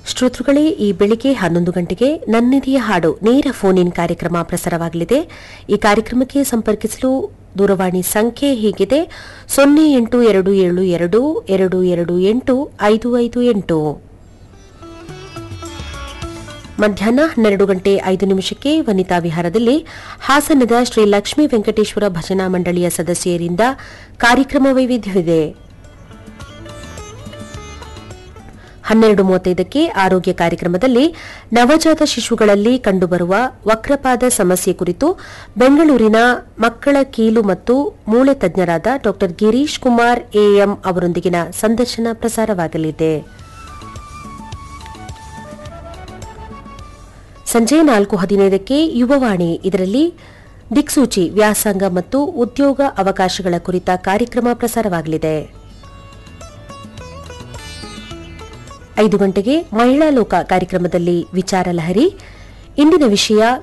ಶ್ರೋತೃಗಳೇ ಈ ಬೆಳಿಗ್ಗೆ ಹನ್ನೊಂದು ಗಂಟೆಗೆ ನನ್ನಿಧಿಯ ಹಾಡು ನೇರ ಫೋನ್ ಇನ್ ಕಾರ್ಯಕ್ರಮ ಪ್ರಸಾರವಾಗಲಿದೆ ಈ ಕಾರ್ಯಕ್ರಮಕ್ಕೆ ಸಂಪರ್ಕಿಸಲು ದೂರವಾಣಿ ಸಂಖ್ಯೆ ಹೀಗಿದೆ ಸೊನ್ನೆ ಎಂಟು ಎರಡು ಏಳು ಎರಡು ಎರಡು ಎರಡು ಎಂಟು ಐದು ಐದು ಎಂಟು ಮಧ್ಯಾಹ್ನ ಹನ್ನೆರಡು ಗಂಟೆ ಐದು ನಿಮಿಷಕ್ಕೆ ವನಿತಾ ವಿಹಾರದಲ್ಲಿ ಹಾಸನದ ಶ್ರೀ ಲಕ್ಷ್ಮೀ ವೆಂಕಟೇಶ್ವರ ಭಜನಾ ಮಂಡಳಿಯ ಸದಸ್ಯರಿಂದ ಕಾರ್ಯಕ್ರಮ ವೈವಿಧ್ಯವಿದೆ ಹನ್ನೆರಡು ಮೂವತ್ತೈದಕ್ಕೆ ಆರೋಗ್ಯ ಕಾರ್ಯಕ್ರಮದಲ್ಲಿ ನವಜಾತ ಶಿಶುಗಳಲ್ಲಿ ಕಂಡುಬರುವ ವಕ್ರಪಾದ ಸಮಸ್ಯೆ ಕುರಿತು ಬೆಂಗಳೂರಿನ ಮಕ್ಕಳ ಕೀಲು ಮತ್ತು ಮೂಳೆ ತಜ್ಞರಾದ ಡಾ ಗಿರೀಶ್ ಕುಮಾರ್ ಎಎಂ ಅವರೊಂದಿಗಿನ ಸಂದರ್ಶನ ಪ್ರಸಾರವಾಗಲಿದೆ ಸಂಜೆ ನಾಲ್ಕು ಹದಿನೈದಕ್ಕೆ ಯುವವಾಣಿ ಇದರಲ್ಲಿ ದಿಕ್ಸೂಚಿ ವ್ಯಾಸಂಗ ಮತ್ತು ಉದ್ಯೋಗ ಅವಕಾಶಗಳ ಕುರಿತ ಕಾರ್ಯಕ್ರಮ ಪ್ರಸಾರವಾಗಲಿದೆ ಐದು ಗಂಟೆಗೆ ಮಹಿಳಾ ಲೋಕ ಕಾರ್ಯಕ್ರಮದಲ್ಲಿ ವಿಚಾರ ಲಹರಿ ಇಂದಿನ ವಿಷಯ